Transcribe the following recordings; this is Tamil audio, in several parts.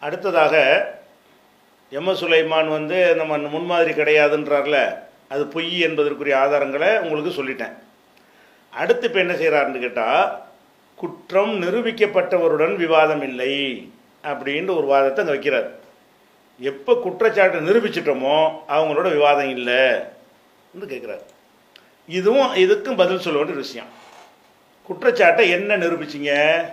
அடுத்ததாக எம் சுலைமான் வந்து நம்ம முன்மாதிரி கிடையாதுன்றார்ல அது பொய் என்பதற்குரிய ஆதாரங்களை உங்களுக்கு சொல்லிட்டேன் அடுத்து இப்போ என்ன செய்கிறாருன்னு கேட்டால் குற்றம் நிரூபிக்கப்பட்டவருடன் விவாதம் இல்லை அப்படின்ற ஒரு வாதத்தை அங்கே வைக்கிறார் எப்போ குற்றச்சாட்டை நிரூபிச்சிட்டோமோ அவங்களோட விவாதம் இல்லை என்று கேட்குறாரு இதுவும் இதுக்கும் பதில் சொல்ல வேண்டிய விஷயம் குற்றச்சாட்டை என்ன நிரூபிச்சிங்க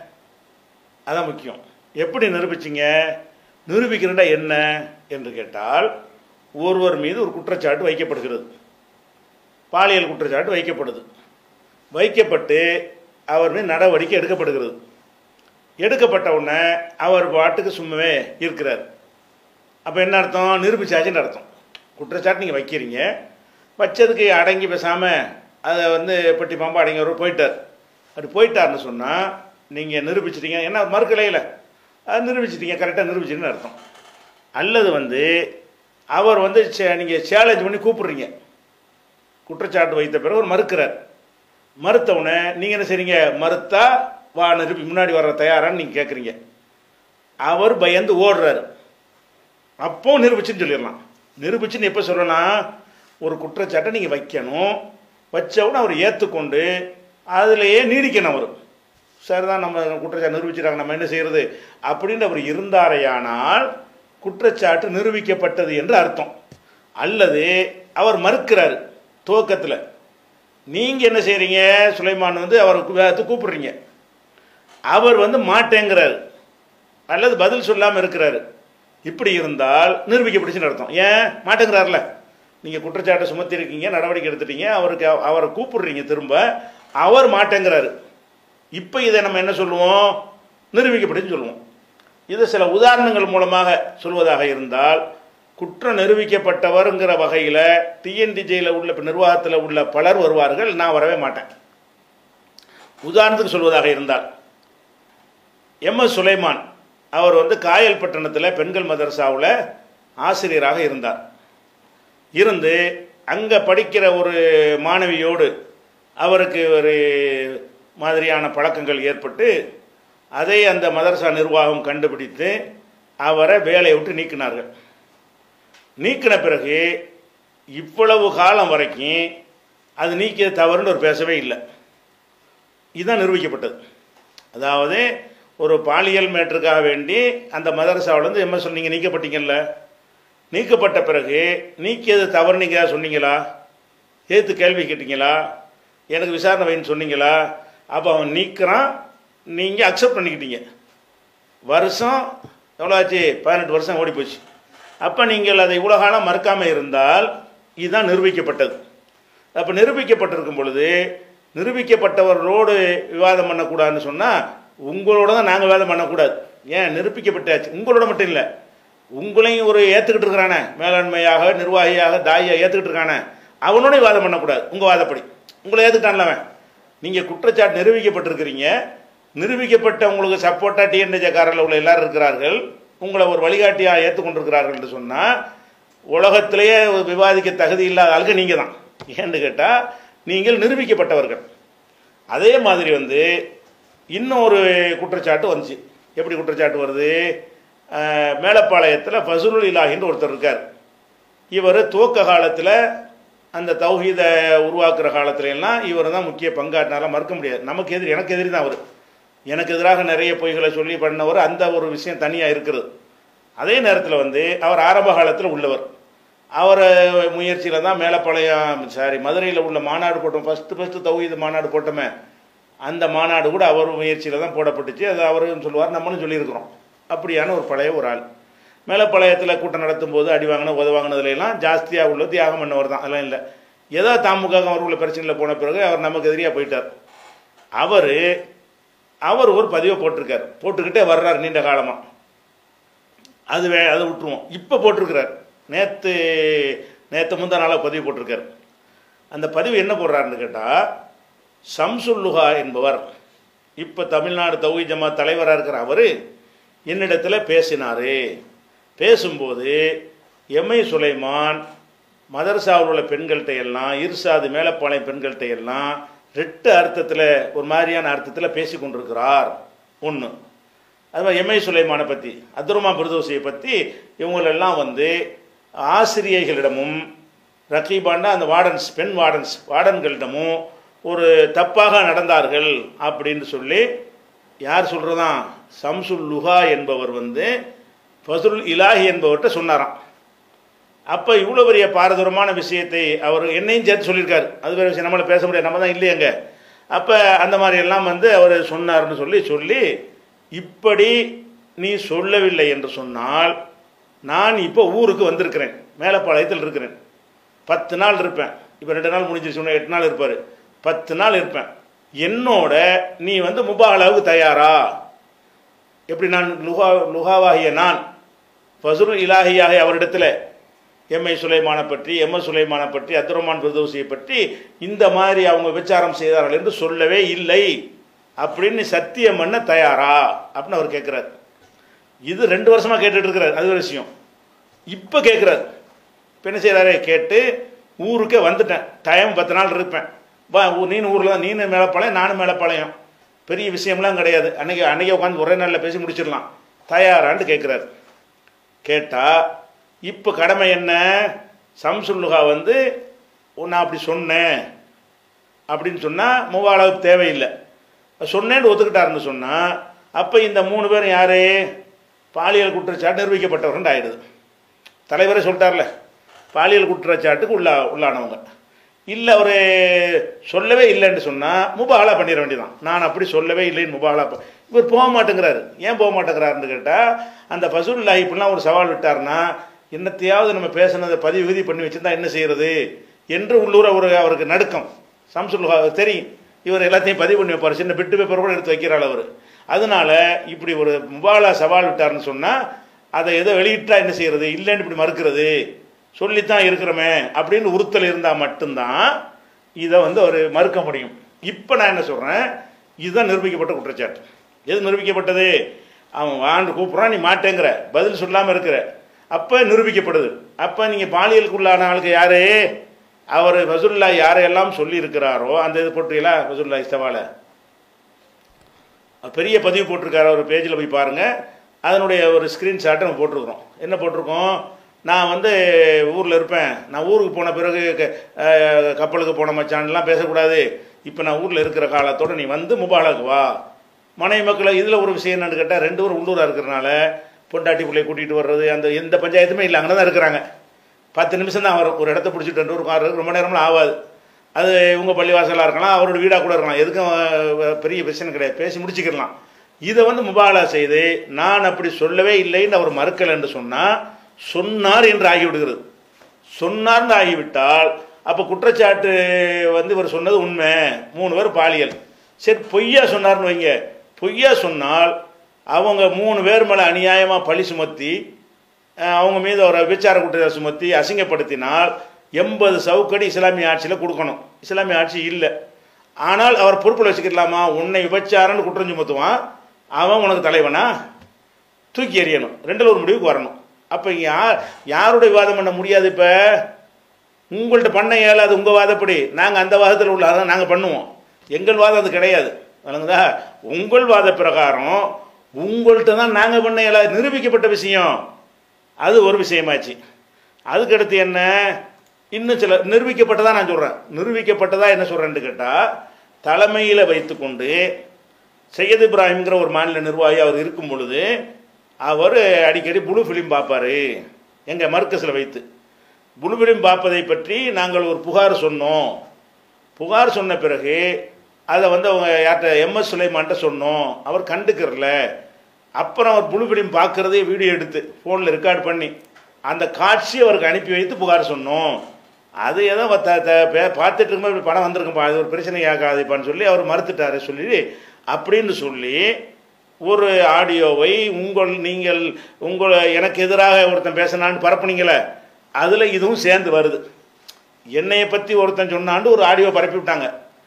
அதான் முக்கியம் எப்படி நிரூபிச்சிங்க நிரூபிக்கிறண்டா என்ன என்று கேட்டால் ஒருவர் மீது ஒரு குற்றச்சாட்டு வைக்கப்படுகிறது பாலியல் குற்றச்சாட்டு வைக்கப்படுது வைக்கப்பட்டு அவர் மீது நடவடிக்கை எடுக்கப்படுகிறது எடுக்கப்பட்ட உடனே அவர் பாட்டுக்கு சும்மாவே இருக்கிறார் அப்போ என்ன அர்த்தம் நிரூபிச்சாச்சுன்னு அர்த்தம் குற்றச்சாட்டு நீங்கள் வைக்கிறீங்க வச்சதுக்கு அடங்கி பேசாமல் அதை வந்து பெட்டி பாம்பா அடங்கி அவர் போயிட்டார் அப்படி போயிட்டார்னு சொன்னால் நீங்கள் நிரூபிச்சிட்டீங்க என்ன மறுக்கலையில் அது நிரூபிச்சிட்டீங்க கரெக்டாக நிரூபிச்சிட்டுன்னு அர்த்தம் அல்லது வந்து அவர் வந்து நீங்கள் சேலஞ்ச் பண்ணி கூப்பிடுறீங்க குற்றச்சாட்டு வைத்த பிறகு அவர் மறுக்கிறார் மறுத்தவுடனே நீங்கள் என்ன செய்றீங்க மறுத்தா வா நிரூபி முன்னாடி வர தயாரான்னு நீங்கள் கேட்குறீங்க அவர் பயந்து ஓடுறாரு அப்போ நிரூபிச்சுன்னு சொல்லிடலாம் நிரூபிச்சுன்னு எப்போ சொல்லலாம் ஒரு குற்றச்சாட்டை நீங்கள் வைக்கணும் வச்சவுடனே அவர் ஏற்றுக்கொண்டு அதிலேயே நீடிக்கணும் அவர் சரிதான் நம்ம குற்றச்சாட்டு நிரூபிச்சிட்டாங்க நம்ம என்ன செய்யறது அப்படின்னு அவர் இருந்தாரையானால் குற்றச்சாட்டு நிரூபிக்கப்பட்டது என்று அர்த்தம் அல்லது அவர் மறுக்கிறார் துவக்கத்தில் நீங்கள் என்ன செய்கிறீங்க சுலைமான் வந்து அவரை கூ- கூப்பிடுறீங்க அவர் வந்து மாட்டேங்கிறார் அல்லது பதில் சொல்லாமல் இருக்கிறாரு இப்படி இருந்தால் நிரூபிக்கப்பட்டுச்சுன்னு அர்த்தம் ஏன் மாட்டேங்கிறார்ல நீங்கள் குற்றச்சாட்டை சுமத்திருக்கீங்க நடவடிக்கை எடுத்துட்டீங்க அவருக்கு அவ- அவரை கூப்பிடுறீங்க திரும்ப அவர் மாட்டேங்கிறாரு இப்போ இதை நம்ம என்ன சொல்லுவோம் நிரூபிக்கப்பட்டுன்னு சொல்லுவோம் இது சில உதாரணங்கள் மூலமாக சொல்வதாக இருந்தால் குற்றம் நிரூபிக்கப்பட்டவருங்கிற வகையில் டிஎன்டிஜேயில் உள்ள இப்ப நிர்வாகத்தில் உள்ள பலர் வருவார்கள் நான் வரவே மாட்டேன் உதாரணத்துக்கு சொல்வதாக இருந்தால் எம் எஸ் சுலைமான் அவர் வந்து காயல் பட்டணத்தில் பெண்கள் மதரசாவில் ஆசிரியராக இருந்தார் இருந்து அங்கே படிக்கிற ஒரு மாணவியோடு அவருக்கு ஒரு மாதிரியான பழக்கங்கள் ஏற்பட்டு அதை அந்த மதரசா நிர்வாகம் கண்டுபிடித்து அவரை வேலையை விட்டு நீக்கினார்கள் நீக்கின பிறகு இவ்வளவு காலம் வரைக்கும் அது நீக்கியது தவறுன்னு ஒரு பேசவே இல்லை இதுதான் நிரூபிக்கப்பட்டது அதாவது ஒரு பாலியல் மேட்டருக்காக வேண்டி அந்த மதரசாவிலேருந்து எம்எஸ் சொன்னீங்க நீக்கப்பட்டீங்கல்ல நீக்கப்பட்ட பிறகு நீக்கியது தவறு நீங்கள் சொன்னீங்களா ஏற்று கேள்வி கேட்டீங்களா எனக்கு விசாரணை வைன்னு சொன்னீங்களா அப்போ அவன் நீக்கிறான் நீங்கள் அக்செப்ட் பண்ணிக்கிட்டீங்க வருஷம் எவ்வளோ ஆச்சு பதினெட்டு வருஷம் ஓடி போச்சு அப்போ நீங்கள் அதை இவ்வளோ காலம் மறுக்காமல் இருந்தால் இதுதான் நிரூபிக்கப்பட்டது அப்போ நிரூபிக்கப்பட்டிருக்கும் பொழுது நிரூபிக்கப்பட்டவர்களோடு விவாதம் பண்ணக்கூடாதுன்னு சொன்னால் உங்களோட தான் நாங்கள் விவாதம் பண்ணக்கூடாது ஏன் நிரூபிக்கப்பட்டாச்சு உங்களோட மட்டும் இல்லை உங்களையும் ஒரு ஏற்றுக்கிட்டு இருக்கிறானே மேலாண்மையாக நிர்வாகியாக தாயாக ஏற்றுக்கிட்டு இருக்கானே அவனோட விவாதம் பண்ணக்கூடாது உங்கள் வாதப்படி உங்களை ஏற்றுக்கிட்டான்ல அவன் நீங்கள் குற்றச்சாட்டு நிரூபிக்கப்பட்டிருக்கிறீங்க நிரூபிக்கப்பட்ட உங்களுக்கு சப்போர்ட்டாக டிஎன்ஏஜக்காரில் உள்ள எல்லாரும் இருக்கிறார்கள் உங்களை ஒரு வழிகாட்டியாக ஏற்றுக்கொண்டிருக்கிறார்கள் என்று சொன்னால் உலகத்திலேயே விவாதிக்க தகுதி இல்லாத ஆளுக்கு நீங்கள் தான் ஏன்னு கேட்டால் நீங்கள் நிரூபிக்கப்பட்டவர்கள் அதே மாதிரி வந்து இன்னொரு குற்றச்சாட்டு வந்துச்சு எப்படி குற்றச்சாட்டு வருது அஹ், மேலப்பாளையத்தில் ஃபசுலுல் இலாஹின்னு ஒருத்தர் இருக்கார் இவர் துவக்க காலத்தில் அந்த தௌஹீதை உருவாக்குற காலத்துல எல்லாம் இவர் தான் முக்கிய பங்காற்றினால மறுக்க முடியாது நமக்கு எதிரி எனக்கு எதிரி தான் அவர் எனக்கு எதிராக நிறைய பொய்களை சொல்லி பண்ணவர் அந்த ஒரு விஷயம் தனியாக இருக்கிறது அதே நேரத்தில் வந்து அவர் ஆரம்ப காலத்தில் உள்ளவர் அவர் முயற்சியில் தான் மேலப்பாளையம் சாரி மதுரையில் உள்ள மாநாடு போட்டோம் ஃபஸ்ட்டு ஃபஸ்ட்டு தௌஹீது மாநாடு போட்டோமே அந்த மாநாடு கூட அவர் முயற்சியில் தான் போடப்பட்டுச்சு அது அவரும் சொல்லுவார் நம்மளும் சொல்லியிருக்கிறோம் அப்படியான ஒரு பழைய ஒரு ஆள் மேலப்பாளையத்தில் கூட்டம் நடத்தும் போது அடி வாங்கின உத வாங்கினதுல எல்லாம் ஜாஸ்தியாக உள்ள தியாகம் பண்ணவர் தான் அதெல்லாம் இல்லை ஏதோ தாமுக அவர் உள்ள பிரச்சனையில் போன பிறகு அவர் நமக்கு எதிரியாக போயிட்டார் அவர் அவர் ஒரு பதிவை போட்டிருக்கார் போட்டுக்கிட்டே வர்றார் நீண்ட காலமாக அது வே அதை விட்டுருவோம் இப்போ போட்டிருக்கிறார் நேற்று நேற்று முந்தா நாளாக பதிவு போட்டிருக்கார் அந்த பதிவு என்ன போடுறாருன்னு கேட்டால் சம்சுல்லுஹா என்பவர் இப்போ தமிழ்நாடு தௌஹி ஜமாத் தலைவராக இருக்கிற அவர் என்னிடத்தில் பேசினார் பேசும்போது எம்ஐ சுலைமான் மதரசாவில் உள்ள பெண்கள்கிட்ட எல்லாம் இர்சாது மேலப்பாளையம் பெண்கள்கிட்ட எல்லாம் ரெட்டு அர்த்தத்தில் ஒரு மாதிரியான அர்த்தத்தில் பேசி கொண்டிருக்கிறார் ஒன்று அது மாதிரி எம்ஐ சுலைமானை பற்றி அப்துரமா பிரதோசியை பற்றி இவங்களெல்லாம் வந்து ஆசிரியர்களிடமும் ரக்கீபாண்டா அந்த வார்டன்ஸ் பெண் வார்டன்ஸ் வார்டன்களிடமும் ஒரு தப்பாக நடந்தார்கள் அப்படின்னு சொல்லி யார் சொல்கிறதான் சம்சுல் லுஹா என்பவர் வந்து ஃபசுல் இலாஹி என்பவர்கிட்ட சொன்னாராம் அப்போ இவ்வளோ பெரிய பாரதூரமான விஷயத்தை அவர் என்னையும் சேர்த்து சொல்லியிருக்காரு அது வேறு விஷயம் நம்மளை பேச முடியாது நம்ம தான் இல்லையங்க அப்போ அந்த மாதிரி எல்லாம் வந்து அவர் சொன்னார்னு சொல்லி சொல்லி இப்படி நீ சொல்லவில்லை என்று சொன்னால் நான் இப்போ ஊருக்கு வந்திருக்கிறேன் மேலப்பாளையத்தில் இருக்கிறேன் பத்து நாள் இருப்பேன் இப்போ ரெண்டு நாள் முடிஞ்சிருச்சு இன்னும் எட்டு நாள் இருப்பார் பத்து நாள் இருப்பேன் என்னோட நீ வந்து முபாலாவுக்கு தயாரா எப்படி நான் லுஹா லுஹாவாகிய நான் ஃபசுல் இலாஹியாக அவரிடத்துல எம்ஐ சுலைமானை பற்றி எம் எஸ் சுலைமானை பற்றி அப்துரமான் பிரதோசியை பற்றி இந்த மாதிரி அவங்க விசாரம் செய்தார்கள் என்று சொல்லவே இல்லை அப்படின்னு சத்தியம் பண்ண தயாரா அப்படின்னு அவர் கேட்குறாரு இது ரெண்டு வருஷமா கேட்டுட்டு இருக்கிறார் அது ஒரு விஷயம் இப்போ கேட்குறாரு இப்போ என்ன செய்கிறாரு கேட்டு ஊருக்கே வந்துட்டேன் டைம் பத்து நாள் இருப்பேன் வா ஊ- நீனு ஊரில் தான் நீனு மேலப்பாளையம் நானும் மேலப்பாளையம் பெரிய விஷயம்லாம் கிடையாது அன்னைக்கு அன்னைக்கு உட்காந்து ஒரே நாளில் பேசி முடிச்சிடலாம் தயாரான்னு கேட்குறாரு கேட்டால் இப்போ கடமை என்ன சம்சுல்லுகா வந்து நான் அப்படி சொன்னேன் அப்படின்னு சொன்னால் மூவாளவுக்கு தேவையில்லை சொன்னேன்னு ஒத்துக்கிட்டாருன்னு சொன்னால் அப்போ இந்த மூணு பேரும் யாரு பாலியல் குற்றச்சாட்டு நிரூபிக்கப்பட்டவர்கள் ஆயிடுது தலைவரே சொல்லிட்டார்ல பாலியல் குற்றச்சாட்டுக்கு உள்ளா உள்ளானவங்க இல்லை அவர் சொல்லவே இல்லைன்னு சொன்னால் முபாலா பண்ணிட வேண்டியதான் நான் அப்படி சொல்லவே இல்லைன்னு முபாலா ப- இவர் போக மாட்டேங்கிறாரு ஏன் போக மாட்டேங்கிறாருன்னு கேட்டால் அந்த பசுல்லா இப்படிலாம் ஒரு சவால் விட்டார்னா என்னத்தையாவது நம்ம பேசுனதை பதிவு விதி பண்ணி வச்சிருந்தா என்ன செய்யறது என்று உள்ளூர ஒரு அவருக்கு நடுக்கம் சம்சுல்லா தெரியும் இவர் எல்லாத்தையும் பதிவு பண்ணி வைப்பார் சின்ன பிட்டு பேப்பர் கூட எடுத்து வைக்கிறாள் அவர் அதனால இப்படி ஒரு முபாலா சவால் விட்டார்னு சொன்னால் அதை எதோ வெளியிட்டா என்ன செய்யறது இல்லைன்னு இப்படி மறுக்கிறது சொல்லித்தான் இருக்கிறோமே அப்படின்னு உறுத்தல் இருந்தால் மட்டும்தான் இதை வந்து அவர் மறுக்க முடியும் இப்போ நான் என்ன சொல்கிறேன் இதுதான் நிரூபிக்கப்பட்ட குற்றச்சாட்டு எது நிரூபிக்கப்பட்டது அவன் வாண்டு கூப்பிட்றான் நீ மாட்டேங்கிற பதில் சொல்லாமல் இருக்கிற அப்போ நிரூபிக்கப்படுது அப்போ நீங்கள் பாலியலுக்குள்ளான ஆளுக்கு யாரு அவர் ரசூல்லா யாரையெல்லாம் சொல்லி இருக்கிறாரோ அந்த இது போட்டீங்களா ரசூல்லா இஸ்தவால பெரிய பதிவு போட்டிருக்காரு ஒரு பேஜில் போய் பாருங்கள் அதனுடைய ஒரு ஸ்க்ரீன்ஷாட்டை நம்ம போட்டிருக்கிறோம் என்ன போட்டிருக்கோம் நான் வந்து ஊரில் இருப்பேன் நான் ஊருக்கு போன பிறகு க- அஹ், கப்பலுக்கு போன மச்சான்லாம் பேசக்கூடாது இப்போ நான் ஊரில் இருக்கிற காலத்தோட நீ வந்து முபாலாக்கு வா மனைவி மக்களை இதில் ஒரு விஷயம் என்னன்னு கேட்டால் ரெண்டு பேரும் உள்ளூராக இருக்கிறனால பொண்டாட்டி பிள்ளைய கூட்டிகிட்டு வர்றது அந்த எந்த பஞ்சாயத்துமே இல்லை அங்கே தான் இருக்கிறாங்க பத்து நிமிஷம் தான் வரும் ஒரு இடத்த பிடிச்சிட்டு ரெண்டு ஒரு கார் ரொம்ப நேரம்லாம் ஆகாது அது உங்கள் பள்ளிவாசலாக இருக்கலாம் அவரோட வீடாக கூட இருக்கலாம் எதுக்கும் அஹ், பெரிய பிரச்சனை கிடையாது பேசி முடிச்சுக்கிடலாம் இதை வந்து முபாலா செய்து நான் அப்படி சொல்லவே இல்லைன்னு அவர் மறுக்கலை என்று சொன்னால் சொன்னார் என்று ஆகிவிடுகிறது சொன்னார்னு ஆகிவிட்டால் அப்போ குற்றச்சாட்டு வந்து இவர் சொன்னது உண்மை மூணு பேர் பாலியல் சரி பொய்யா சொன்னார்னு வைங்க பொய்யா சொன்னால் அவங்க மூணு பேர் மேலே அநியாயமாக பழி சுமத்தி அஹ், அவங்க மீது ஒரு விபச்சார குற்றத்தை சுமத்தி அசிங்கப்படுத்தினால் எண்பது சவுக்கடி இஸ்லாமிய ஆட்சியில் கொடுக்கணும் இஸ்லாமிய ஆட்சி இல்லை ஆனால் அவர் பொறுப்பில் வச்சுக்கலாமா உன்னை விபச்சாரன்னு குற்றம் சுமத்துவான் அவன் உனக்கு தலைவனா தூக்கி எறியணும் ரெண்டில் ஒரு முடிவுக்கு வரணும் அப்போ யார் யாருடைய விவாதம் பண்ண முடியாது இப்போ உங்கள்கிட்ட பண்ண இயலாது உங்கள் வாதப்படி நாங்கள் அந்த வாதத்தில் உள்ள அதான் நாங்கள் பண்ணுவோம் எங்கள் வாதம் அது கிடையாது வழங்குதா உங்கள் வாத பிரகாரம் உங்கள்கிட்ட தான் நாங்கள் பண்ண இயலாது நிரூபிக்கப்பட்ட விஷயம் அது ஒரு விஷயமாச்சு அதுக்கடுத்து என்ன இன்னும் சில நிரூபிக்கப்பட்டதா நான் சொல்கிறேன் நிரூபிக்கப்பட்டதா என்ன சொல்கிறேன்னு கேட்டால் தலைமையில் வைத்துக்கொண்டு சையத் இப்ராஹிம்ங்கிற ஒரு மாநில நிர்வாகி அவர் இருக்கும் பொழுது அவர் அடிக்கடி புளு ஃபிலிம் பார்ப்பாரு எங்கள் மர்க்கஸில் வைத்து புளு ஃபிலிம் பார்ப்பதை பற்றி நாங்கள் ஒரு புகார் சொன்னோம் புகார் சொன்ன பிறகு அதை வந்து அவங்க யார்கிட்ட எம்எஸ் சுலைமான்ட்ட சொன்னோம் அவர் கண்டுக்கிறல அப்புறம் அவர் புளு ஃபிலிம் பார்க்குறதே வீடியோ எடுத்து ஃபோனில் ரெக்கார்ட் பண்ணி அந்த காட்சி அவருக்கு அனுப்பி வைத்து புகார் சொன்னோம் அது ஏதோ த- த- பே- பார்த்துட்டு இருக்கும்போது இப்படி படம் வந்திருக்குப்பா அது ஒரு பிரச்சனை ஆகாதுப்பான்னு சொல்லி அவர் மறுத்துட்டாரு சொல்லி அப்படின்னு சொல்லி ஒரு ஆடியோவை உங்கள் நீங்கள் உங்களை எனக்கு எதிராக ஒருத்தன் பேசினான்னு பரப்புனீங்களே அதில் இதுவும் சேர்ந்து வருது என்னைய பற்றி ஒருத்தன் சொன்னான்னு ஒரு ஆடியோ பரப்பி விட்டாங்க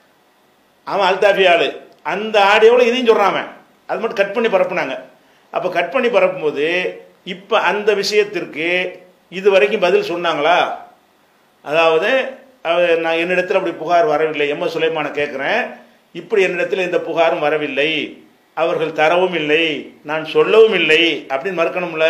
அவன் அல்தாஃபி ஆளு அந்த ஆடியோவில் இதையும் சொல்கிறான் அவன் அது மட்டும் கட் பண்ணி பரப்புனாங்க அப்போ கட் பண்ணி பரப்பும்போது இப்போ அந்த விஷயத்திற்கு இது வரைக்கும் பதில் சொன்னாங்களா அதாவது அவ- நான் என்னிடத்தில் அப்படி புகார் வரவில்லை எம் எஸ் சுலைமான கேட்குறேன் இப்படி என்னிடத்தில் எந்த புகாரும் வரவில்லை அவர்கள் தரவும் இல்லை நான் சொல்லவும் இல்லை அப்படின்னு மறுக்கணும்ல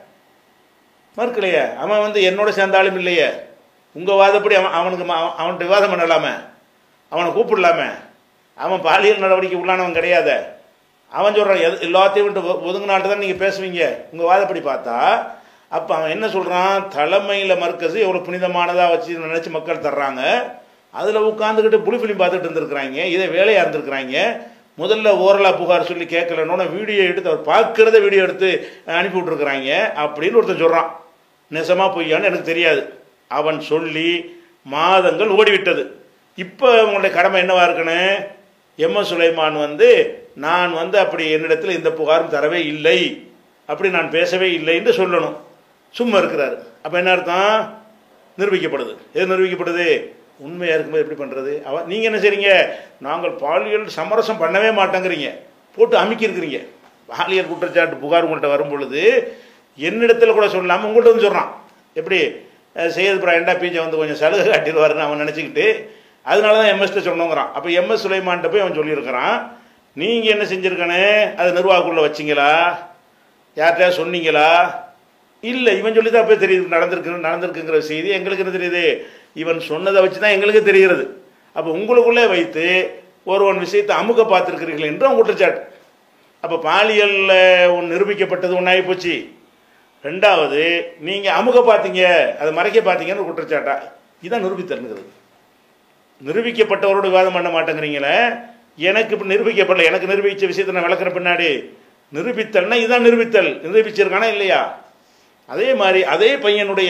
மறுக்கலையே அவன் வந்து என்னோட சேர்ந்தாலும் இல்லையே உங்கள் வாதப்படி அவன் அவனுக்கு ம- அவன்கிட்ட விவாதம் பண்ணலாமே அவனை கூப்பிடலாமே அவன் பாலியல் நடவடிக்கை உள்ளானவன் கிடையாது அவன் சொல்கிறான் எது எல்லாத்தையும் விட்டு ஒ- ஒதுங்கினால்ட்டு தான் நீங்கள் பேசுவீங்க உங்கள் வாதப்படி பார்த்தா அப்போ அவன் என்ன சொல்கிறான் தலைமையில் மறுக்கது எவ்வளோ புனிதமானதாக வச்சு நினச்சி மக்கள் தர்றாங்க அதில் உட்காந்துக்கிட்டு புலி ஃபிலிம் பார்த்துட்டு இருந்திருக்கிறாங்க இதை வேலையாக இருந்திருக்கிறாங்க முதல்ல ஓரலா புகார் சொல்லி கேட்கலன்னு வீடியோ எடுத்து அவர் பார்க்குறத வீடியோ எடுத்து அனுப்பி விட்ருக்குறாங்க அப்படின்னு ஒருத்தன் சொல்கிறான் நெசமா பொய்யான்னு எனக்கு தெரியாது அவன் சொல்லி மாதங்கள் ஓடிவிட்டது இப்போ உங்களுடைய கடமை என்னவா இருக்குன்னு எம் எஸ் சுலைமான் வந்து நான் வந்து அப்படி என்னிடத்தில் இந்த புகாரும் தரவே இல்லை அப்படி நான் பேசவே இல்லை என்று சொல்லணும் சும்மா இருக்கிறாரு அப்போ என்ன அர்த்தம் நிரூபிக்கப்படுது எது நிரூபிக்கப்படுது உண்மையாக இருக்கும்போது எப்படி பண்ணுறது அவ நீங்கள் என்ன செய்றீங்க நாங்கள் பாலியல் சமரசம் பண்ணவே மாட்டேங்கிறீங்க போட்டு அமுக்கியிருக்கிறீங்க பாலியல் குற்றச்சாட்டு புகார் உங்கள்கிட்ட வரும் பொழுது என்னிடத்தில் கூட சொல்லாமல் உங்கள்கிட்ட வந்து சொல்கிறான் எப்படி செய்யது பிராயண்டா பீஜை வந்து கொஞ்சம் சலுகை காட்டிடுவாருன்னு அவன் நினச்சிக்கிட்டு அதனால தான் எம்எஸ்ட்ட சொன்னோங்கிறான் அப்போ எம்எஸ் சுலைமான்ட்ட போய் அவன் சொல்லியிருக்கிறான் நீங்கள் என்ன செஞ்சுருக்கனே அது நிர்வாகக்குள்ளே வச்சிங்களா யார்கிட்டயா சொன்னீங்களா இல்லை இவன் சொல்லி தான் போய் தெரியுது நடந்திருக்கு நடந்திருக்குங்கிற செய்தி எங்களுக்கு என்ன தெரியுது இவன் சொன்னதை வச்சு தான் எங்களுக்கு தெரிகிறது அப்போ உங்களுக்குள்ளே வைத்து ஒருவன் விஷயத்தை அமுக பார்த்துருக்கிறீர்கள் என்று அவன் குற்றச்சாட்டு அப்போ பாலியலில் ஒன்று நிரூபிக்கப்பட்டது ஒன்றாகி போச்சு ரெண்டாவது நீங்கள் அமுக பார்த்தீங்க அதை மறைக்க பார்த்தீங்கன்னு ஒரு குற்றச்சாட்டா இதான் நிரூபித்தல்ங்கிறது நிரூபிக்கப்பட்டவரோட விவாதம் பண்ண மாட்டேங்கிறீங்களே எனக்கு இப்போ நிரூபிக்கப்படல எனக்கு நிரூபித்த விஷயத்தை நான் விளக்குற பின்னாடி நிரூபித்தல்னா இதுதான் நிரூபித்தல் நிரூபிச்சிருக்கானா இல்லையா அதே மாதிரி அதே பையனுடைய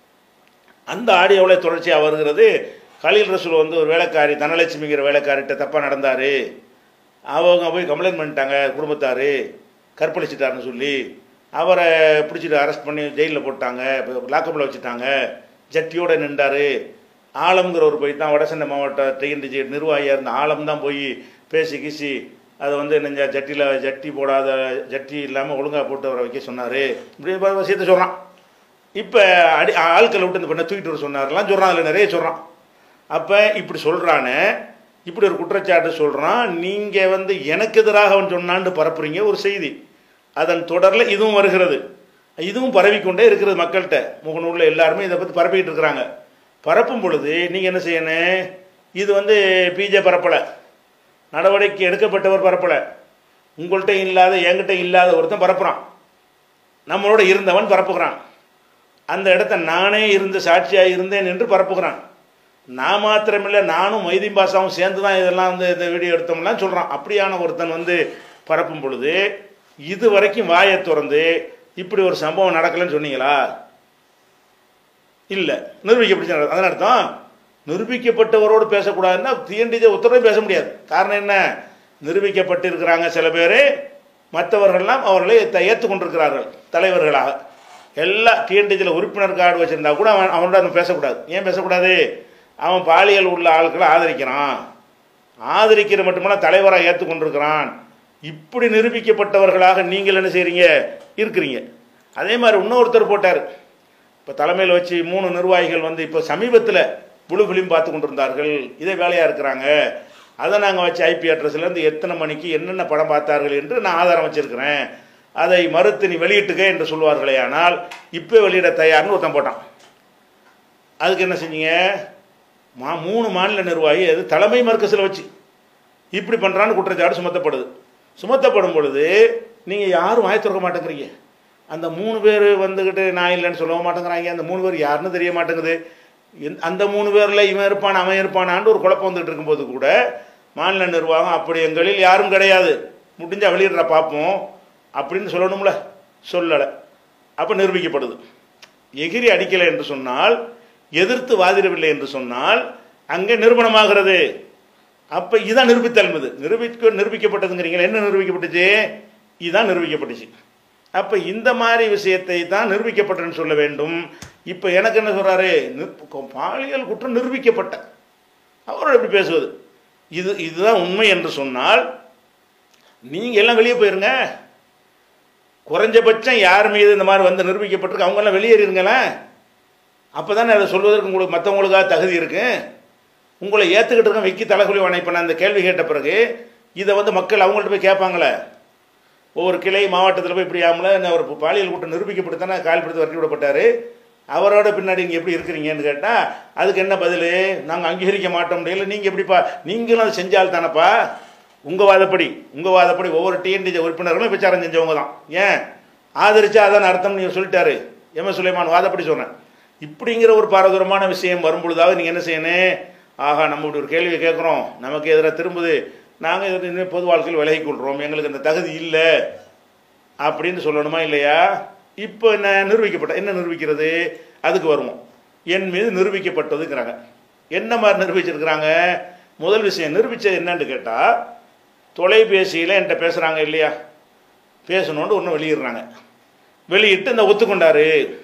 அந்த ஆடியோவில் தொடர்ச்சியாக வருகிறது கலீல் ரசூல் வந்து ஒரு வேலைக்காரி தனலட்சுமிங்கிற வேலைக்காரிட்ட தப்பாக நடந்தார் அவங்க போய் கம்ப்ளைண்ட் பண்ணிட்டாங்க குடும்பத்தார் கற்பழிச்சிட்டாருன்னு சொல்லி அவரை பிடிச்சிட்டு அரெஸ்ட் பண்ணி ஜெயிலில் போட்டாங்க லாக்கப்பில் வச்சுட்டாங்க ஜட்டியோட நின்றார் ஆலம்ங்கிற ஒரு போய் தான் வடசென்னை மாவட்ட டிஎன்டிஜி நிர்வாகியாக இருந்த ஆலம் தான் போய் பேசி கீசி அதை வந்து நெஞ்ச ஜட்டியில் ஜட்டி போடாத ஜட்டி இல்லாமல் ஒழுங்காக போட்டு அவரை வைக்க சொன்னார் இப்படி பல விஷயத்தை சொல்கிறான் இப்போ அடி ஆட்களை விட்டு இந்த பண்ண தூக்கிட்டு வர சொன்னார்லாம் சொல்கிறான் அதில் நிறைய சொல்கிறான் அப்போ இப்படி சொல்கிறானே இப்படி ஒரு குற்றச்சாட்டு சொல்கிறான் நீங்கள் வந்து எனக்கு எதிராக அவன் சொன்னான்னு பரப்புறீங்க ஒரு செய்தி அதன் தொடரில் இதுவும் வருகிறது இதுவும் பரவிக்கொண்டே இருக்கிறது மக்கள்கிட்ட முகநூலில் எல்லாருமே இதை பற்றி பரப்பிக்கிட்டு இருக்கிறாங்க பரப்பும் பொழுது நீங்கள் என்ன செய்யணும் இது வந்து பிஜே பரப்பலை நடவடிக்கை எடுக்கப்பட்டவர் பரப்பலை உங்கள்கிட்ட இல்லாத என்கிட்ட இல்லாத ஒருத்தன் பரப்புகிறான் நம்மளோட இருந்தவன் பரப்புகிறான் அந்த இடத்த நானே இருந்து சாட்சியாக இருந்தேன் என்று பரப்புகிறான் நான் மாத்திரமில்லை நானும் மைதீன் பாஷாவும் சேர்ந்து தான் இதெல்லாம் வந்து இந்த வீடியோ எடுத்தோம்லாம் சொல்கிறான் அப்படியான ஒருத்தன் வந்து பரப்பும் பொழுது இது வரைக்கும் வாயை திறந்து இப்படி ஒரு சம்பவம் நடக்கலைன்னு சொன்னீங்களா இல்லை நிரூபிக்கப்பட்டு அதன் அர்த்தம் நிரூபிக்கப்பட்டவரோடு பேசக்கூடாதுன்னா டிஎன்டிஜே உத்தரவே பேச முடியாது காரணம் என்ன நிரூபிக்கப்பட்டிருக்கிறாங்க சில பேர் மற்றவர்கள்லாம் அவர்களை த- ஏற்றுக்கொண்டிருக்கிறார்கள் தலைவர்களாக எல்லா டிஎன்டிஜியில் உறுப்பினர் கார்டு வச்சுருந்தா கூட அவன் அவனோட அவன் பேசக்கூடாது ஏன் பேசக்கூடாது அவன் பாலியல் உள்ள ஆட்களை ஆதரிக்கிறான் ஆதரிக்கிற மட்டுமல்ல தலைவராக ஏற்றுக்கொண்டிருக்கிறான் இப்படி நிரூபிக்கப்பட்டவர்களாக நீங்கள் என்ன செய்கிறீங்க இருக்கிறீங்க அதே மாதிரி இன்னொருத்தர் போட்டார் இப்போ தலைமையில் வச்சு மூணு நிர்வாகிகள் வந்து இப்போ சமீபத்தில் புழு ஃபிலிம் பார்த்து கொண்டிருந்தார்கள் இதே வேலையாக இருக்கிறாங்க அதை நாங்கள் வச்சு ஐபி அட்ரஸ்லேருந்து எத்தனை மணிக்கு என்னென்ன படம் பார்த்தார்கள் என்று நான் ஆதாரம் வச்சிருக்கிறேன் அதை மறுத்து நீ வெளியிட்டுக்க என்று சொல்வார்களே ஆனால் இப்போ வெளியிட தயார்னு ஒருத்தன் போட்டான் அதுக்கு என்ன செஞ்சீங்க மா மூணு மாநில நிர்வாகி அது தலைமை மர்க்கஸில் வச்சு இப்படி பண்ணுறான்னு குற்றச்சாட்டு சுமத்தப்படுது சுமத்தப்படும் பொழுது நீங்கள் யாரும் வாய் திறக்க மாட்டேங்கிறீங்க அந்த மூணு பேர் வந்துக்கிட்டு நான் இல்லைன்னு சொல்லவும் மாட்டேங்கிறாங்க அந்த மூணு பேர் யாருன்னு தெரிய மாட்டேங்குது எந்த- அந்த மூணு பேரில் இவன் இருப்பான் அவன் இருப்பானான்னு ஒரு குழப்பம் வந்துட்டு இருக்கும்போது கூட மாநில நிர்வாகம் அப்படி எங்களில் யாரும் கிடையாது முடிஞ்சா வெளியிடுற பார்ப்போம் அப்படின்னு சொல்லணும்ல சொல்லலை அப்போ நிரூபிக்கப்படுது எகிரி அடிக்கலை என்று சொன்னால் எதிர்த்து வாதிடவில்லை என்று சொன்னால் அங்கே நிரூபணமாகிறது அப்போ இதான் நிரூபித்தல் இது நிரூபிக்க நிரூபிக்கப்பட்டதுங்கிறீங்களா என்ன நிரூபிக்கப்பட்டுச்சு இதுதான் நிரூபிக்கப்பட்டுச்சு அப்போ இந்த மாதிரி விஷயத்தை தான் நிரூபிக்கப்பட்டன்னு சொல்ல வேண்டும் இப்போ எனக்கு என்ன சொல்கிறாரு பாலியல் குற்றம் நிரூபிக்கப்பட்ட அவரோட எப்படி பேசுவது இது இதுதான் உண்மை என்று சொன்னால் நீங்கள் எல்லாம் வெளியே போயிருங்க குறைஞ்சபட்சம் யார் மீது இந்த மாதிரி வந்து நிரூபிக்கப்பட்டிருக்கு அவங்கெல்லாம் வெளியேறிருங்களேன் அப்போ தானே அதை சொல்வதற்கு உங்களுக்கு மற்றவங்களுக்காக தகுதி இருக்கு உங்களை ஏற்றுக்கிட்டு இருக்க விக்கி தலைக்குழி வணைப்பன அந்த கேள்வி கேட்ட பிறகு இதை வந்து மக்கள் அவங்கள்ட்ட போய் கேட்பாங்களே ஒவ்வொரு கிளை மாவட்டத்தில் போய் இப்படி ஆமல என்ன ஒரு பாலியல் கூட்டம் நிரூபிக்கப்பட்டு தானே காயல்படுத்தி வரட்டி விடப்பட்டார் அவரோட பின்னாடி நீங்கள் எப்படி இருக்கிறீங்கன்னு கேட்டால் அதுக்கு என்ன பதில் நாங்கள் அங்கீகரிக்க மாட்டோம் முடியல நீங்கள் எப்படிப்பா நீங்களும் அதை செஞ்சால் தானப்பா உங்கள் வாதப்படி உங்கள் வாதப்படி ஒவ்வொரு டிஎன்டி உறுப்பினர்களும் விசாரம் செஞ்சவங்க தான் ஏன் ஆதரிச்சா அதான் அர்த்தம் நீங்கள் சொல்லிட்டாரு எம் எஸ் சுலைமான் வாதப்படி சொன்னேன் இப்படிங்கிற ஒரு பாரதூரமான விஷயம் வரும்பொழுதாவது நீங்கள் என்ன செய்யணும் ஆஹா நம்ம இப்படி ஒரு கேள்வி கேட்குறோம் நமக்கு எதிராக திரும்புது நாங்கள் இது பொது வாழ்க்கையில் விலகி கொள்கிறோம் எங்களுக்கு அந்த தகுதி இல்லை அப்படின்னு சொல்லணுமா இல்லையா இப்போ என்ன நிரூபிக்கப்பட்ட என்ன நிரூபிக்கிறது அதுக்கு வருவோம் என் மீது நிரூபிக்கப்பட்டதுங்கிறாங்க என்ன மாதிரி நிரூபிச்சிருக்கிறாங்க முதல் விஷயம் நிரூபித்தது என்னன்னு கேட்டால் தொலைபேசியில் என்கிட்ட பேசுகிறாங்க இல்லையா பேசணுன்னு ஒன்று வெளியிடுறாங்க வெளியிட்டு இந்த ஒத்துக்கொண்டாரு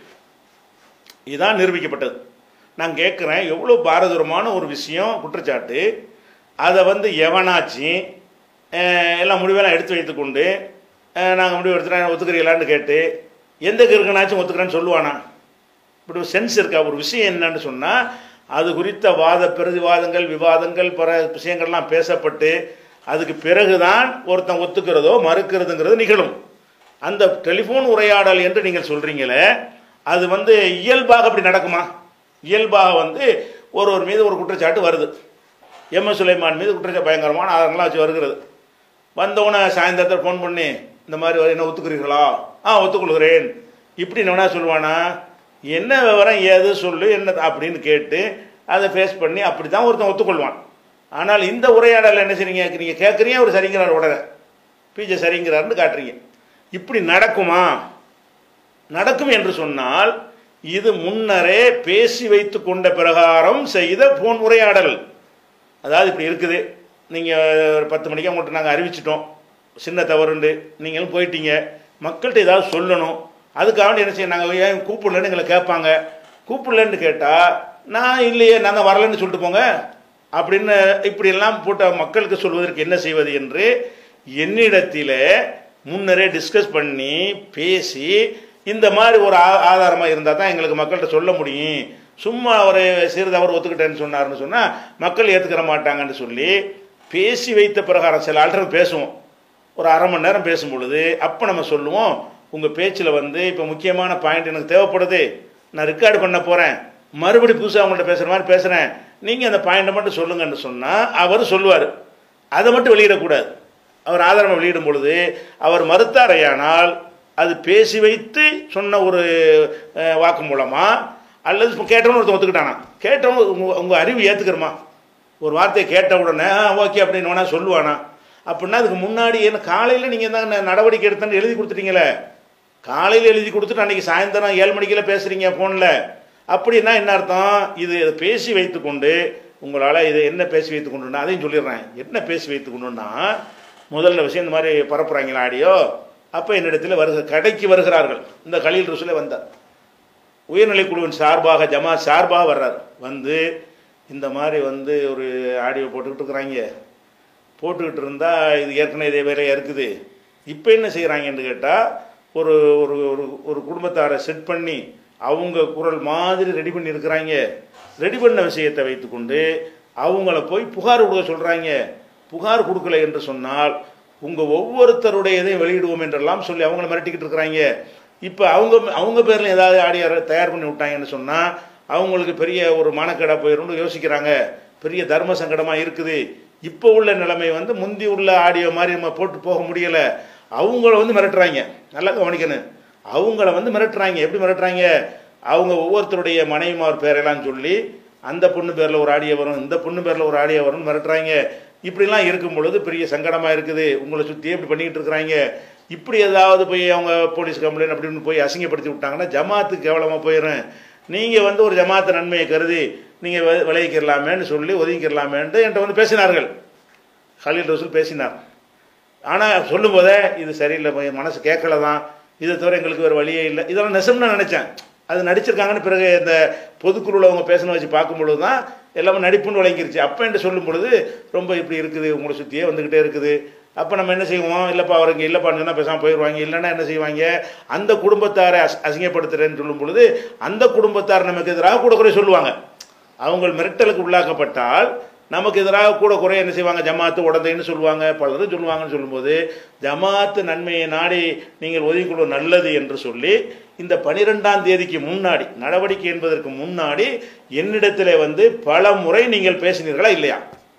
இதுதான் நிரூபிக்கப்பட்டது நான் கேட்குறேன் எவ்வளோ பாரதூரமான ஒரு விஷயம் குற்றச்சாட்டு அதை வந்து எவனாச்சு அஹ், எல்லாம் முடிவெல்லாம் எடுத்து வைத்துக்கொண்டு நாங்கள் முடிவு எடுத்துட்டேன் ஒத்துக்கிறீங்களான்னு கேட்டு எந்த கிறுக்கனாச்சும் ஒத்துக்கிறேன்னு சொல்லுவானா இப்படி ஒரு சென்ஸ் இருக்கா ஒரு விஷயம் என்னன்னு சொன்னால் அது குறித்த வாத பிரதிவாதங்கள் விவாதங்கள் பிற விஷயங்கள்லாம் பேசப்பட்டு அதுக்கு பிறகுதான் ஒருத்தன் ஒத்துக்கிறதோ மறுக்கிறதுங்கிறது நிகழும் அந்த டெலிஃபோன் உரையாடல் என்று நீங்கள் சொல்கிறீங்களே அது வந்து இயல்பாக அப்படி நடக்குமா இயல்பாக வந்து ஒருவர் மீது ஒரு குற்றச்சாட்டு வருது எம் எஸ் சுலைமான் மீது குற்றச்சாட்டு பயங்கரமான ஆதாரங்கள்லாம் வச்சு வருகிறது வந்தவொடனே சாயந்தரத்தில் ஃபோன் பண்ணி இந்த மாதிரி என்ன ஒத்துக்கிறீர்களா ஆ ஒத்துக்கொள்கிறேன் இப்படி என்ன சொல்லுவானா என்ன விவரம் ஏது சொல்லு என்ன அப்படின்னு கேட்டு அதை ஃபேஸ் பண்ணி அப்படி தான் ஒருத்தன் ஒத்துக்கொள்வான் ஆனால் இந்த உரையாடல் என்ன செய்றீங்க நீங்கள் கேட்குறீங்க அவர் சரிங்கிறார் உடனே பிஜே சரிங்கிறாருன்னு காட்டுறீங்க இப்படி நடக்குமா நடக்கும் என்று சொன்னால் இது முன்னரே பேசி வைத்து கொண்ட பிரகாரம் செய்த போன் உரையாடல் அதாவது இப்படி இருக்குது நீங்கள் ஒரு பத்து மணிக்கு உங்கள்கிட்ட நாங்கள் அறிவிச்சிட்டோம் சின்ன தவறுண்டு நீங்களும் போயிட்டீங்க மக்கள்கிட்ட ஏதாவது சொல்லணும் அதுக்காக வேண்டி என்ன செய்ய நாங்கள் ஏன் கூப்பிடலன்னு எங்களை கேட்பாங்க கூப்பிடலன்னு கேட்டால் நான் இல்லையே நான் தான் வரலன்னு சொல்லிட்டு போங்க அப்படின்னு இப்படியெல்லாம் போட்ட மக்களுக்கு சொல்வதற்கு என்ன செய்வது என்று என்னிடத்தில் முன்னரே டிஸ்கஸ் பண்ணி பேசி இந்த மாதிரி ஒரு ஆ ஆதாரமாக இருந்தால் தான் எங்களுக்கு மக்கள்கிட்ட சொல்ல முடியும் சும்மா ஒரு சிறு தவறு ஒத்துக்கிட்டேன்னு சொன்னார்னு சொன்னால் மக்கள் ஏற்றுக்கிற மாட்டாங்கன்னு சொல்லி பேசி வைத்த பிரகாரம் சில ஆள்கிட்ட பேசுவோம் ஒரு அரை மணி நேரம் பேசும் பொழுது அப்போ நம்ம சொல்லுவோம் உங்கள் பேச்சில் வந்து இப்போ முக்கியமான பாயிண்ட் எனக்கு தேவைப்படுது நான் ரெக்கார்டு பண்ண போகிறேன் மறுபடி புதுசாக அவங்கள்ட்ட பேசுகிற மாதிரி பேசுகிறேன் நீங்கள் அந்த பாயிண்ட்டை மட்டும் சொல்லுங்கன்னு சொன்னால் அவர் சொல்லுவார் அதை மட்டும் வெளியிடக்கூடாது அவர் ஆதாரம் வெளியிடும் பொழுது அவர் மறுத்தாரையானால் அது பேசி வைத்து சொன்ன ஒரு அஹ், வாக்கு மூலமா அல்லது இப்போ கேட்டவன் ஒருத்தன் ஒத்துக்கிட்டானா கேட்டவன் உங்கள் உங்கள் அறிவு ஏற்றுக்கிறமா ஒரு வார்த்தையை கேட்ட உடனே ஓகே அப்படின்னு வேணா சொல்லுவானா அப்படின்னா அதுக்கு முன்னாடி என்ன காலையில் நீங்கள் தான் நடவடிக்கை எடுத்தேன்னு எழுதி கொடுத்துட்டீங்களே காலையில் எழுதி கொடுத்துட்டு அன்றைக்கி சாயந்தரம் ஏழு மணிக்கெல்லாம் பேசுகிறீங்க ஃபோனில் அப்படின்னா என்ன அர்த்தம் இது பேசி வைத்துக்கொண்டு உங்களால் இது என்ன பேசி வைத்து கொண்டுன்னா அதையும் சொல்லிடுறேன் என்ன பேசி வைத்து கொண்டுன்னா முதல்ல விஷயம் இந்த மாதிரி பரப்புகிறாங்களா ஆடியோ அப்போ என்னிடத்தில் வருக கடைக்கு வருகிறார்கள் இந்த கலீல் ருசுலே வந்தார் உயர்நிலைக் குழுவின் சார்பாக ஜமா சார்பாக வர்றார் வந்து இந்த மாதிரி வந்து ஒரு ஆடியோ போட்டுக்கிட்டு இருக்கிறாங்க போட்டுக்கிட்டு இருந்தால் இது ஏற்கனவே இதே வேலையாக இருக்குது இப்போ என்ன செய்கிறாங்கன்னு கேட்டால் ஒரு ஒரு ஒரு ஒரு குடும்பத்தாரை செட் பண்ணி அவங்க குரல் மாதிரி ரெடி பண்ணி இருக்கிறாங்க ரெடி பண்ண விஷயத்தை வைத்துக்கொண்டு அவங்கள போய் புகார் கொடுக்க சொல்கிறாங்க புகார் கொடுக்கல என்று சொன்னால் உங்கள் ஒவ்வொருத்தருடைய இதையும் வெளியிடுவோம் என்றெல்லாம் சொல்லி அவங்கள மிரட்டிக்கிட்டு இருக்கிறாங்க இப்போ அவங்க அவங்க பேரில் ஏதாவது ஆடியோ தயார் பண்ணி விட்டாங்கன்னு சொன்னால் அவங்களுக்கு பெரிய ஒரு மனக்கடை போயிடும்னு யோசிக்கிறாங்க பெரிய தர்ம சங்கடமாக இருக்குது இப்போ உள்ள நிலைமை வந்து முந்தி உள்ள ஆடியோ மாதிரி நம்ம போட்டு போக முடியலை அவங்கள வந்து மிரட்டுறாங்க நல்லா கவனிக்கணும் அவங்கள வந்து மிரட்டுறாங்க எப்படி மிரட்டுறாங்க அவங்க ஒவ்வொருத்தருடைய மனைவிமார் பேரெல்லாம் சொல்லி அந்த பொண்ணு பேரில் ஒரு ஆடியோ வரும் இந்த பொண்ணு பேரில் ஒரு ஆடியோ வரும்னு மிரட்டுறாங்க இப்படிலாம் இருக்கும் பொழுது பெரிய சங்கடமாக இருக்குது உங்களை சுற்றி இப்படி பண்ணிக்கிட்டு இருக்கிறாங்க இப்படி ஏதாவது போய் அவங்க போலீஸ் கம்ப்ளைண்ட் அப்படின்னு போய் அசிங்கப்படுத்தி விட்டாங்கன்னா ஜமாத்துக்கு கேவலமாக போயிடும் நீங்கள் வந்து ஒரு ஜமாத்து நன்மையை கருதி நீங்கள் விளைவிக்கிறலாமேன்னு சொல்லி ஒதுங்கிக்கிறலாமேன்ட்டு என்கிட்ட வந்து பேசினார்கள் ஹலீல் ரசூல் பேசினார் ஆனால் சொல்லும்போதே இது சரியில்லை என் மனசு கேட்கல தான் இதை தவிர எங்களுக்கு வேறு வழியே இல்லை இதெல்லாம் நெசம்னு நினச்சேன் அது நடிச்சிருக்காங்கன்னு பிறகு இந்த பொதுக்குழுவில் அவங்க பேசணும் வச்சு பார்க்கும்பொழுது தான் எல்லாமே நடிப்புன்னு விளங்கிருச்சு அப்போ என்று சொல்லும் பொழுது ரொம்ப இப்படி இருக்குது உங்களை சுற்றியே வந்துக்கிட்டே இருக்குது அப்போ நம்ம என்ன செய்வோம் இல்லைப்பா அவருக்கு இல்லைப்பான்னு சொன்னால் பேசாமல் போயிடுவாங்க இல்லைன்னா என்ன செய்வாங்க அந்த குடும்பத்தாரை அஸ் அசிங்கப்படுத்துறேன்னு சொல்லும் பொழுது அந்த குடும்பத்தார் நமக்கு எதிராக கூட குறை சொல்லுவாங்க அவங்க மிரட்டலுக்கு உள்ளாக்கப்பட்டால் நமக்கு எதிராக கூட குறை என்ன செய்வாங்க ஜமாத்து உடந்தைன்னு சொல்லுவாங்க பலரும் சொல்லுவாங்கன்னு சொல்லும்போது ஜமாத்து நன்மையை நாடி நீங்கள் ஒதுக்கிக்கொள்வது நல்லது என்று சொல்லி இந்த பனிரெண்டாம் தேதிக்கு முன்னாடி நடவடிக்கை என்பதற்கு முன்னாடி என்னிடத்தில் வந்து பல முறை நீங்கள் பேசினீர்களா இல்லையா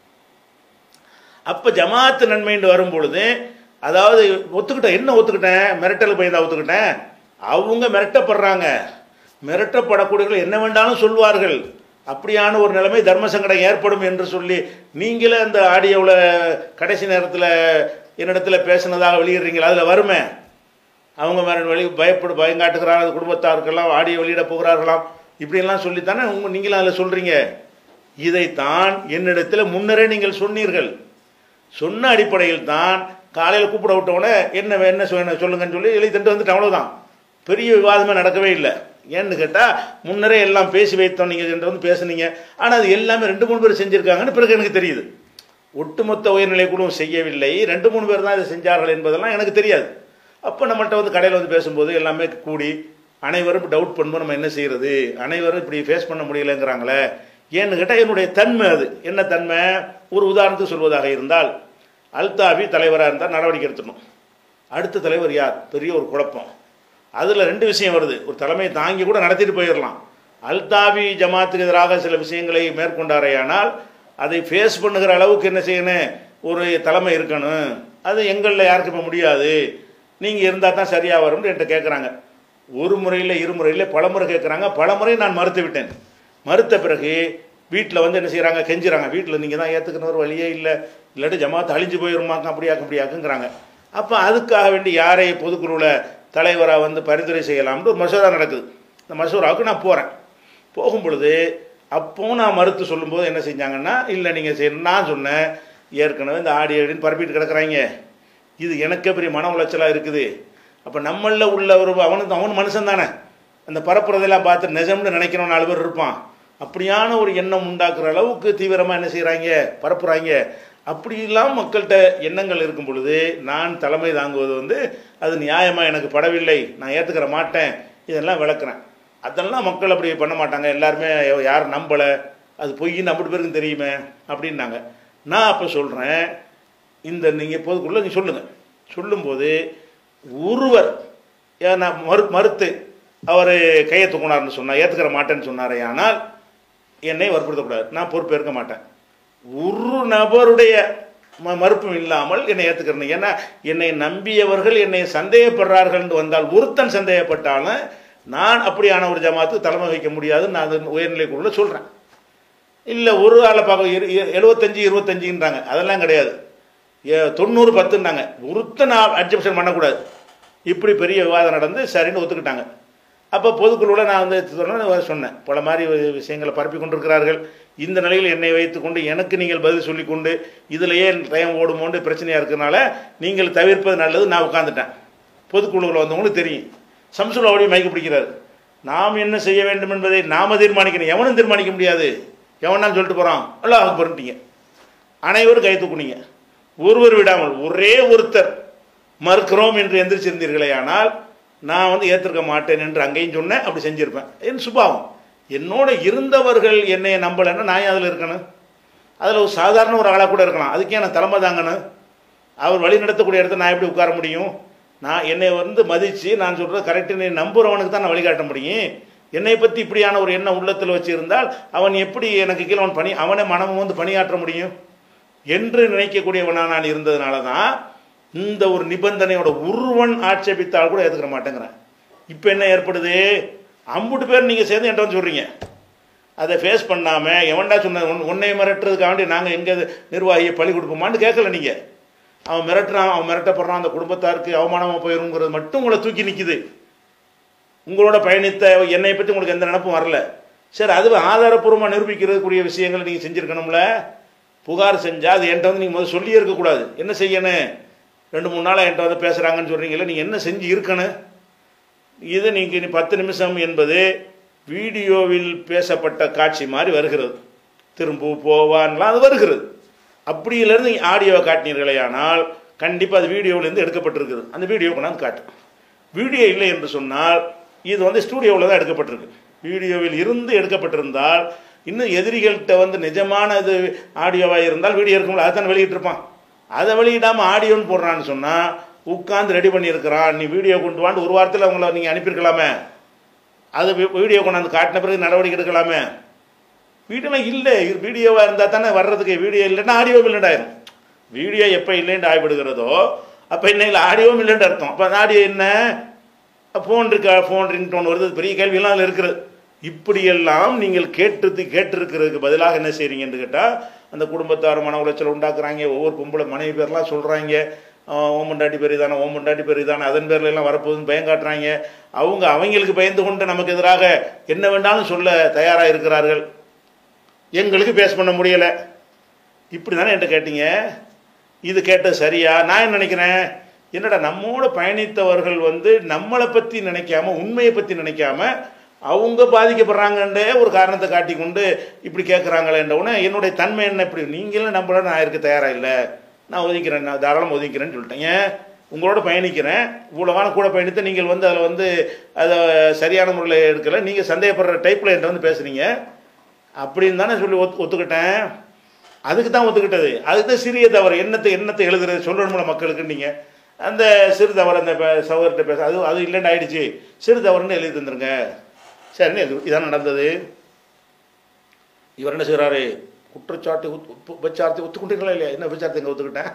அப்போ ஜமாத்து நன்மைன்னு வரும் பொழுது அதாவது ஒத்துக்கிட்டேன் என்ன ஒத்துக்கிட்டேன் மிரட்டல் பயந்தா ஒத்துக்கிட்டேன் அவங்க மிரட்டப்படுறாங்க மிரட்டப்படக்கூடியவர்கள் என்ன வேண்டாலும் சொல்வார்கள் அப்படியான ஒரு நிலைமை தர்ம சங்கடம் ஏற்படும் என்று சொல்லி நீங்களே அந்த ஆடியோவில் கடைசி நேரத்தில் என்னிடத்தில் பேசினதாக வெளியிடுறீங்களா அதில் வருமே அவங்க மேலே வெளி பயப்படு பயங்காட்டுகிறார் அது குடும்பத்தாருக்கெல்லாம் ஆடியோ வெளியிட போகிறார்களாம் இப்படியெல்லாம் சொல்லித்தானே உங்க நீங்களும் அதில் சொல்கிறீங்க இதைத்தான் என்னிடத்தில் முன்னரே நீங்கள் சொன்னீர்கள் சொன்ன அடிப்படையில் தான் காலையில் கூப்பிட விட்டவுடனே என்ன என்ன சொ- சொல்லுங்கன்னு சொல்லி எழுதி தண்டு வந்துட்டு அவ்வளோதான் பெரிய விவாதமே நடக்கவே இல்லை ஏன்னு கேட்டால் முன்னரே எல்லாம் பேசி வைத்தோம் நீங்கள் என்று வந்து பேசுனீங்க ஆனால் அது எல்லாமே ரெண்டு மூணு பேர் செஞ்சுருக்காங்கன்னு பிறகு எனக்கு தெரியுது ஒட்டுமொத்த உயர்நிலை குழுவும் செய்யவில்லை ரெண்டு மூணு பேர் தான் இதை செஞ்சார்கள் என்பதெல்லாம் எனக்கு தெரியாது அப்போ நம்மள்ட்ட வந்து கடையில் வந்து பேசும்போது எல்லாமே கூடி அனைவரும் டவுட் பண்ணும்போது நம்ம என்ன செய்யறது அனைவரும் இப்படி ஃபேஸ் பண்ண முடியலைங்கிறாங்களே ஏன்னு கேட்டால் என்னுடைய தன்மை அது என்ன தன்மை ஒரு உதாரணத்துக்கு சொல்வதாக இருந்தால் அல்தாபி தலைவராக இருந்தால் நடவடிக்கை எடுத்துடணும் அடுத்த தலைவர் யார் பெரிய ஒரு குழப்பம் அதில் ரெண்டு விஷயம் வருது ஒரு தலைமை தாங்கி கூட நடத்திட்டு போயிடலாம் அல்தாபி ஜமாத்துக்கு எதிராக சில விஷயங்களை மேற்கொண்டாரையானால் அதை ஃபேஸ் பண்ணுகிற அளவுக்கு என்ன செய்யணும் ஒரு தலைமை இருக்கணும் அது எங்களில் யாருக்கு இப்போ முடியாது நீங்கள் இருந்தால் தான் சரியாக வரும்னு என்கிட்ட கேட்குறாங்க ஒரு முறையில் இரு முறையில் பல முறை கேட்குறாங்க பல முறை நான் மறுத்து விட்டேன் மறுத்த பிறகு வீட்டில் வந்து என்ன செய்கிறாங்க கெஞ்சுறாங்க வீட்டில் நீங்கள் தான் ஏற்றுக்கணும் ஒரு வழியே இல்லை இல்லாட்டி ஜமாத்து அழிஞ்சு போயிருமாக்க அப்படியாக்க அப்படியாக்குங்கிறாங்க அப்போ அதுக்காக வேண்டி யாரை பொதுக்குழுவில் தலைவராக வந்து பரிந்துரை செய்யலாம்னு ஒரு மசோதா நடக்குது இந்த மசோதாவுக்கு நான் போகிறேன் போகும் பொழுது அப்போவும் நான் மறுத்து சொல்லும்போது என்ன செஞ்சாங்கன்னா இல்லை நீங்கள் செய்யணும் நான் சொன்னேன் ஏற்கனவே இந்த ஆடி ஆடின்னு பரப்பிட்டு கிடக்குறாங்க இது எனக்கே பெரிய மன உளைச்சலாக இருக்குது அப்போ நம்மளில் உள்ள ஒரு அவனுக்கு அவன் மனுஷன் தானே அந்த பரப்புறதெல்லாம் பார்த்து நிஜம்னு நினைக்கிறவன் நாலு பேர் இருப்பான் அப்படியான ஒரு எண்ணம் உண்டாக்குற அளவுக்கு தீவிரமாக என்ன செய்கிறாங்க பரப்புகிறாங்க அப்படியெல்லாம் மக்கள்கிட்ட எண்ணங்கள் இருக்கும் பொழுது நான் தலைமை தாங்குவது வந்து அது நியாயமாக எனக்கு படவில்லை நான் ஏற்றுக்கிற மாட்டேன் இதெல்லாம் விளக்குறேன் அதெல்லாம் மக்கள் அப்படி பண்ண மாட்டாங்க எல்லாருமே யார் நம்பலை அது பொய்ன்னு அப்படி பேருக்கும் தெரியுமே அப்படின்னாங்க நான் அப்போ சொல்கிறேன் இந்த நீங்கள் பொதுக்குள்ளே நீ சொல்லுங்கள் சொல்லும்போது ஒருவர் ஏன் நான் மறு மறுத்து அவர் கையை தூக்குனார்னு சொன்னார் ஏற்றுக்கிற மாட்டேன்னு சொன்னாரே ஆனால் என்னை வற்புறுத்தக்கூடாது நான் பொறுப்பேற்க மாட்டேன் ஒரு நபருடைய ம மறுப்பும் இல்லாமல் என்னை ஏற்றுக்கிறேன் ஏன்னா என்னை நம்பியவர்கள் என்னை சந்தேகப்படுறார்கள் என்று வந்தால் ஒருத்தன் சந்தேகப்பட்டாலும் நான் அப்படியான ஒரு ஜமாத்துக்கு தலைமை வைக்க முடியாதுன்னு நான் அது உயர்நிலை குழுவில் சொல்கிறேன் இல்லை ஒரு ஆளை பார்க்க இரு இரு- எழுபத்தஞ்சு இருபத்தஞ்சுன்றாங்க அதெல்லாம் கிடையாது ஏ- தொண்ணூறு பத்துன்னாங்க ஒருத்தன் அட்ஜப்ஷன் பண்ணக்கூடாது இப்படி பெரிய விவாதம் நடந்து சரின்னு ஒத்துக்கிட்டாங்க அப்போ பொதுக்குழுவில் நான் வந்து சொன்னேன் சொன்னேன் பல மாதிரி விஷயங்களை பரப்பி கொண்டிருக்கிறார்கள் இந்த நிலையில் என்னை வைத்துக்கொண்டு எனக்கு நீங்கள் பதில் சொல்லிக்கொண்டு இதிலேயே டைம் ஓடுமோண்டு பிரச்சனையாக இருக்கிறனால நீங்கள் தவிர்ப்பது நல்லது நான் உட்காந்துட்டேன் பொதுக்குழுவில் வந்தவங்களுக்கு தெரியும் சம்சுல் அவரையும் மயக்க பிடிக்கிறார் நாம் என்ன செய்ய வேண்டும் என்பதை நாம தீர்மானிக்கணும் எவனும் தீர்மானிக்க முடியாது எவனாலும் சொல்லிட்டு போகிறான் அல்ல அவங்க பண்ணிட்டீங்க அனைவரும் கை தூக்குனீங்க ஒருவர் விடாமல் ஒரே ஒருத்தர் மறுக்கிறோம் என்று எந்திரிச்சிருந்தீர்களே ஆனால் நான் வந்து ஏற்றிருக்க மாட்டேன் என்று அங்கேயும் சொன்னேன் அப்படி செஞ்சிருப்பேன் என் சுபாவம் என்னோட இருந்தவர்கள் என்னை நம்பலைன்னா நான் ஏன் அதில் இருக்கணும் அதில் ஒரு சாதாரண ஒரு ஆளாக கூட இருக்கலாம் அதுக்கே நான் தலைமை தாங்கணும் அவர் வழி நடத்தக்கூடிய இடத்த நான் எப்படி உட்கார முடியும் நான் என்னை வந்து மதித்து நான் சொல்கிறது கரெக்டு நீ நம்புறவனுக்கு தான் நான் வழிகாட்ட முடியும் என்னை பற்றி இப்படியான ஒரு எண்ணம் உள்ளத்தில் வச்சிருந்தால் அவன் எப்படி எனக்கு கீழே அவன் பணி அவனை மனமும் வந்து பணியாற்ற முடியும் என்று நினைக்கக்கூடியவனாக நான் இருந்ததுனால தான் இந்த ஒரு நிபந்தனையோட உருவன் ஆட்சேபித்தால் கூட ஏற்றுக்கிற மாட்டேங்கிறேன் இப்போ என்ன ஏற்படுது அம்புட்டு பேர் நீங்கள் சேர்ந்து என்கிட்ட வந்து சொல்கிறீங்க அதை ஃபேஸ் பண்ணாமல் எவன்டா சொன்ன உன் உன்னை மிரட்டுறதுக்காண்டி நாங்கள் எங்கே நிர்வாகியை பழி கொடுப்போமான்னு கேட்கல நீங்கள் அவன் மிரட்டுறான் அவன் மிரட்டப்படுறான் அந்த குடும்பத்தாருக்கு அவமானமாக போயிருங்கிறது மட்டும் உங்களை தூக்கி நிற்கிது உங்களோட பயணித்த என்னை பற்றி உங்களுக்கு எந்த நினப்பும் வரல சரி அது ஆதாரப்பூர்வமாக நிரூபிக்கிறதுக்குரிய விஷயங்களை நீங்கள் செஞ்சுருக்கணும்ல புகார் செஞ்சால் அது என்கிட்ட வந்து நீங்கள் முதல்ல சொல்லியே இருக்கக்கூடாது என்ன செய்யணும் ரெண்டு மூணு நாளாக என்கிட்ட வந்து பேசுகிறாங்கன்னு சொல்கிறீங்களே நீங்கள் என்ன செஞ்சு இருக்கணும் இது நீங்கள் இனி பத்து நிமிஷம் என்பது வீடியோவில் பேசப்பட்ட காட்சி மாதிரி வருகிறது திரும்ப போவான்லாம் அது வருகிறது அப்படியிலேருந்து ஆடியோவை காட்டினீர்களே ஆனால் கண்டிப்பாக அது வீடியோவிலேருந்து எடுக்கப்பட்டிருக்குது அந்த வீடியோ கொண்டாந்து காட்டு வீடியோ இல்லை என்று சொன்னால் இது வந்து ஸ்டூடியோவில் தான் எடுக்கப்பட்டிருக்கு வீடியோவில் இருந்து எடுக்கப்பட்டிருந்தால் இன்னும் எதிரிகள்கிட்ட வந்து நிஜமான இது ஆடியோவாக இருந்தால் வீடியோ இருக்கும்ல அதான் வெளியிட்டிருப்பான் அதை வெளியிடாமல் ஆடியோன்னு போடுறான்னு சொன்னால் உட்காந்து ரெடி பண்ணியிருக்கிறான் நீ வீடியோ கொண்டு வான்னு ஒரு வாரத்தில் அவங்கள நீங்கள் அனுப்பியிருக்கலாமே அது வி- வீடியோ கொண்டாந்து காட்டின பிறகு நடவடிக்கை எடுக்கலாமே வீடியோலாம் இல்லை இது வீடியோவாக இருந்தால் தானே வர்றதுக்கு வீடியோ இல்லைன்னா ஆடியோ இல்லைண்டாயிரும் வீடியோ எப்போ இல்லைன்னு ஆய்விடுகிறதோ அப்போ இன்னைக்கு ஆடியோவும் இல்லைன்னு அர்த்தம் அப்போ அந்த ஆடியோ என்ன ஃபோன் இருக்கா ஃபோன் ரிங்டோன் வருது அது பெரிய கேள்வியெல்லாம் அதில் இருக்கிறது இப்படியெல்லாம் நீங்கள் கேட்டு கேட்டிருக்கிறதுக்கு பதிலாக என்ன செய்றீங்கன்னு கேட்டால் அந்த குடும்பத்தார் மன உளைச்சல் உண்டாக்குறாங்க ஒவ்வொரு பொம்பளை மனைவி பேர்லாம் சொல்கிறாங்க ஓமண்டாட்டி பேர் இதானே ஓமண்டாட்டி பேர் இதானே அதன் பேர்ல எல்லாம் வரப்போகுதுன்னு பயம் காட்டுறாங்க அவங்க அவங்களுக்கு பயந்து கொண்டு நமக்கு எதிராக என்ன வேண்டாலும் சொல்ல தயாராக இருக்கிறார்கள் எங்களுக்கு பேஸ் பண்ண முடியலை இப்படி தானே என்கிட்ட கேட்டீங்க இது கேட்டது சரியா நான் என்ன நினைக்கிறேன் என்னடா நம்மோட பயணித்தவர்கள் வந்து நம்மளை பற்றி நினைக்காம உண்மையை பற்றி நினைக்காம அவங்க பாதிக்கப்படுறாங்கன்றே ஒரு காரணத்தை காட்டி கொண்டு இப்படி கேட்குறாங்களேன்ற உடனே என்னுடைய தன்மை என்ன இப்படி நீங்களும் நம்மள நான் இருக்க தயாராக இல்லை நான் ஒதுக்கிறேன் நான் தாராளம் ஒதுக்கிறேன்னு சொல்லிட்டேன் ஏன் உங்களோட பயணிக்கிறேன் இவ்வளோ காலம் கூட பயணித்து நீங்கள் வந்து அதில் வந்து அதை சரியான முறையில் எடுக்கலை நீங்கள் சந்தேகப்படுற டைப்பில் என்கிட்ட வந்து பேசுகிறீங்க அப்படின்னு தானே சொல்லி ஒத்து ஒத்துக்கிட்டேன் அதுக்கு தான் ஒத்துக்கிட்டது அதுக்கு தான் சிறிய தவறு என்னத்தை என்னத்தை எழுதுறது சொல்லணும்ல மக்களுக்கு நீங்கள் அந்த சிறு தவறு அந்த பே- சகோதரர்கிட்ட பேச அது அது இல்லைன்னு ஆயிடுச்சு சிறு தவறுன்னு எழுதி தந்துருங்க சரின்னு எழுது இதான் நடந்தது இவர் என்ன செய்கிறாரு குற்றச்சாட்டு ஒத்து- உப்பு- விபச்சாரத்தை ஒத்துக்கொண்டீங்களா இல்லையா என்ன விபச்சாரத்தை எங்கே ஒத்துக்கிட்டேன்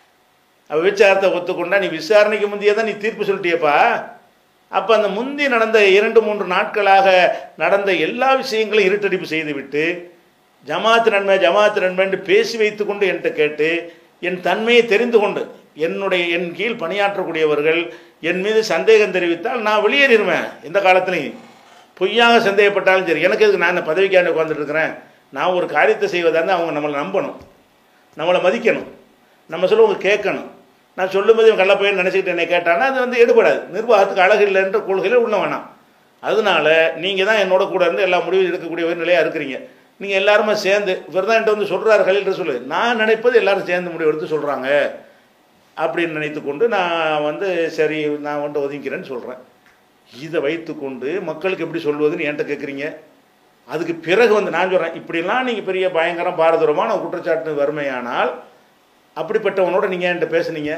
அவ விபச்சாரத்தை ஒத்துக்கொண்டா நீ விசாரணைக்கு முந்தையே தான் நீ தீர்ப்பு சொல்லிட்டியப்பா அப்போ அந்த முந்தி நடந்த இரண்டு மூன்று நாட்களாக நடந்த எல்லா விஷயங்களையும் இருட்டடிப்பு செய்துவிட்டு ஜமாத்து நன்மை ஜமாத்து நன்மைன்னு பேசி வைத்துக்கொண்டு என்கிட்ட கேட்டு என் தன்மையை தெரிந்து கொண்டு என்னுடைய என் கீழ் பணியாற்றக்கூடியவர்கள் என் மீது சந்தேகம் தெரிவித்தால் நான் வெளியேறிடுவேன் எந்த காலத்துலையும் பொய்யாக சந்தேகப்பட்டாலும் சரி எனக்கு எதுக்கு நான் என்ன பதவிக்காண்டி உட்காந்துட்டு இருக்கிறேன் நான் ஒரு காரியத்தை செய்வதாக இருந்தால் அவங்க நம்மளை நம்பணும் நம்மளை மதிக்கணும் நம்ம சொல்லுவங்க கேட்கணும் நான் சொல்லும்போது இவன் கள்ளப்பையன் நினச்சிக்கிட்டு என்னை கேட்டானா அது வந்து எடுபடாது நிர்வாகத்துக்கு அழகு இல்லைன்ற கொள்கையில் உள்ள வேணாம் அதனால நீங்கள் தான் என்னோட கூட இருந்து எல்லா முடிவும் எடுக்கக்கூடிய ஒரு நிலையாக இருக்கிறீங்க நீங்கள் எல்லாருமே சேர்ந்து இவர் தான் என்கிட்ட வந்து சொல்கிறார் கலில் சொல்லு நான் நினைப்பது எல்லாரும் சேர்ந்து முடிவு எடுத்து சொல்கிறாங்க அப்படின்னு நினைத்து கொண்டு நான் வந்து சரி நான் வந்து ஒதுங்கிறேன்னு சொல்கிறேன் இதை வைத்துக்கொண்டு மக்களுக்கு எப்படி சொல்வதுன்னு என்கிட்ட கேட்குறீங்க அதுக்கு பிறகு வந்து நான் சொல்கிறேன் இப்படிலாம் நீங்கள் பெரிய பயங்கரம் பாரதூரமான குற்றச்சாட்டு வறுமையானால் அப்படிப்பட்டவனோட நீங்கள் என்கிட்ட பேசுனீங்க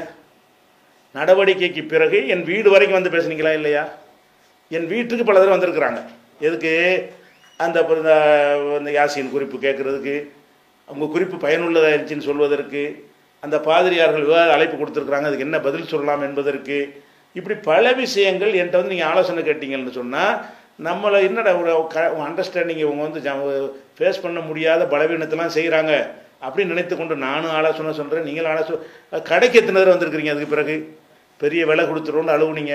நடவடிக்கைக்கு பிறகு என் வீடு வரைக்கும் வந்து பேசுனீங்களா இல்லையா என் வீட்டுக்கு பல தடவை வந்திருக்கிறாங்க எதுக்கு அந்த இப்ப இந்த இந்த யாசின் குறிப்பு கேட்குறதுக்கு அவங்க குறிப்பு பயனுள்ளதாக இருந்துச்சுன்னு சொல்வதற்கு அந்த பாதிரியார்கள் விவாத அழைப்பு கொடுத்துருக்குறாங்க அதுக்கு என்ன பதில் சொல்லலாம் என்பதற்கு இப்படி பல விஷயங்கள் என்கிட்ட வந்து நீங்கள் ஆலோசனை கேட்டீங்கன்னு சொன்னால் நம்மளை என்னடா ஒரு க அண்டர்ஸ்டாண்டிங் இவங்க வந்து ஃபேஸ் பண்ண முடியாத பலவீனத்தெல்லாம் செய்கிறாங்க அப்படின்னு நினைத்து கொண்டு நானும் ஆலோசனை சொல்கிறேன் நீங்களும் ஆலோசனை கடைக்கு எத்தனை தடவை வந்திருக்கிறீங்க அதுக்கு பிறகு பெரிய விலை கொடுத்துருவோன்னு அழுவுனீங்க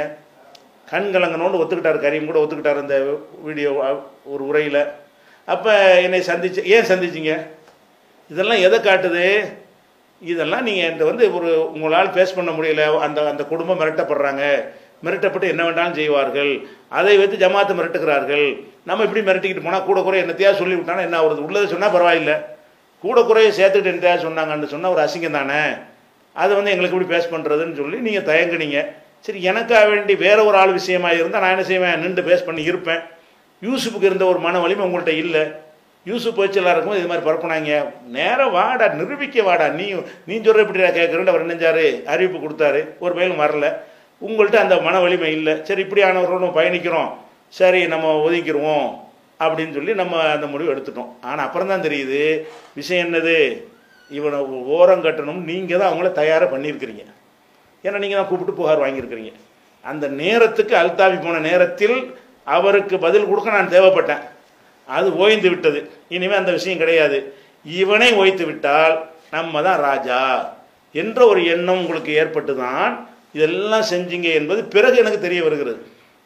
கண் கலங்கணும்னு ஒத்துக்கிட்டார் கரீம் கூட ஒத்துக்கிட்டார் அந்த வீடியோ அ- ஒரு உரையில் அப்போ என்னை சந்திச்சு ஏன் சந்திச்சிங்க இதெல்லாம் எதை காட்டுது இதெல்லாம் நீங்கள் என்கிட்ட வந்து ஒரு உங்களால் ஃபேஸ் பண்ண முடியல அந்த அந்த குடும்பம் மிரட்டப்படுறாங்க மிரட்டப்பட்டு என்ன வேண்டாலும் செய்வார்கள் அதை வைத்து ஜமாத்தை மிரட்டுகிறார்கள் நம்ம இப்படி மிரட்டிக்கிட்டு போனால் கூட குறை என்னத்தையா சொல்லி விட்டானா என்ன ஆகுறது உள்ளதை சொன்னால் பரவாயில்ல கூட குறைய சேர்த்துக்கிட்டு என்னத்தையா சொன்னாங்கன்னு சொன்னால் ஒரு அசிங்கம் தானே அதை வந்து எங்களுக்கு இப்படி பேஸ் பண்ணுறதுன்னு சொல்லி நீங்கள் தயங்குனீங்க சரி எனக்காக வேண்டி வேற ஒரு ஆள் விஷயமா இருந்தால் நான் என்ன செய்வேன் நின்று பேஸ் பண்ணி இருப்பேன் யூசுஃபுக்கு இருந்த ஒரு மன வலிமை உங்கள்கிட்ட இல்லை யூசுப் வச்சு இருக்கும் இது மாதிரி பரப்புனாங்க நேராக வாடா நிரூபிக்க வாடா நீ நீ சொல்கிற இப்படிடா கேட்குறேன்னு அவர் நினைஞ்சாரு அறிவிப்பு கொடுத்தாரு ஒரு பயிலும் வரல உங்கள்கிட்ட அந்த மன வலிமை இல்லை சரி இப்படியானவர்களும் பயணிக்கிறோம் சரி நம்ம ஒதுக்கிடுவோம் அப்படின்னு சொல்லி நம்ம அந்த முடிவு எடுத்துட்டோம் ஆனால் அப்புறம் தான் தெரியுது விஷயம் என்னது இவனை ஓரம் கட்டணும் நீங்கள் தான் அவங்கள தயாராக பண்ணியிருக்கிறீங்க ஏன்னா நீங்கள் தான் கூப்பிட்டு புகார் வாங்கியிருக்கிறீங்க அந்த நேரத்துக்கு அல்தாவி போன நேரத்தில் அவருக்கு பதில் கொடுக்க நான் தேவைப்பட்டேன் அது ஓய்ந்து விட்டது இனிமேல் அந்த விஷயம் கிடையாது இவனை ஓய்த்து விட்டால் நம்ம தான் ராஜா என்ற ஒரு எண்ணம் உங்களுக்கு ஏற்பட்டு தான் இதெல்லாம் செஞ்சீங்க என்பது பிறகு எனக்கு தெரிய வருகிறது